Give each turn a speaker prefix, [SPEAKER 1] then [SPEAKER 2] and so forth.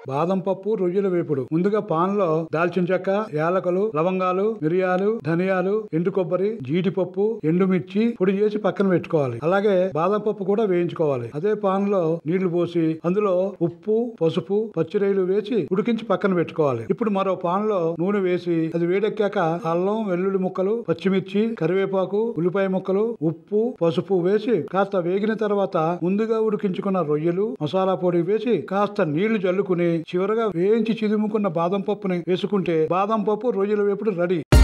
[SPEAKER 1] బాదం పప్పు రొయ్యల వేపుడు ముందుగా పాన్ లో దాల్చిన చెక్క యాలకులు లవంగాలు మిరియాలు ధనియాలు ఎండు కొబ్బరి జీడిపప్పు ఎండుమిర్చి పొడి చేసి పక్కన పెట్టుకోవాలి అలాగే బాదం పప్పు కూడా వేయించుకోవాలి అదే పాన్ లో నీళ్లు పోసి అందులో ఉప్పు పసుపు పచ్చిరేలు వేసి ఉడికించి పక్కన పెట్టుకోవాలి ఇప్పుడు మరో పాన్ లో నూనె వేసి అది వేడెక్కాక అల్లం వెల్లుల్లి ముక్కలు పచ్చిమిర్చి కరివేపాకు ఉల్లిపాయ ముక్కలు ఉప్పు పసుపు వేసి కాస్త వేగిన తర్వాత ముందుగా ఉడికించుకున్న రొయ్యలు మసాలా పొడి వేసి కాస్త నీళ్లు జల్లుకుని చివరగా వేయించి చిదుముకున్న బాదం పప్పుని వేసుకుంటే బాదం పప్పు రొయ్యల వేపుడు రెడీ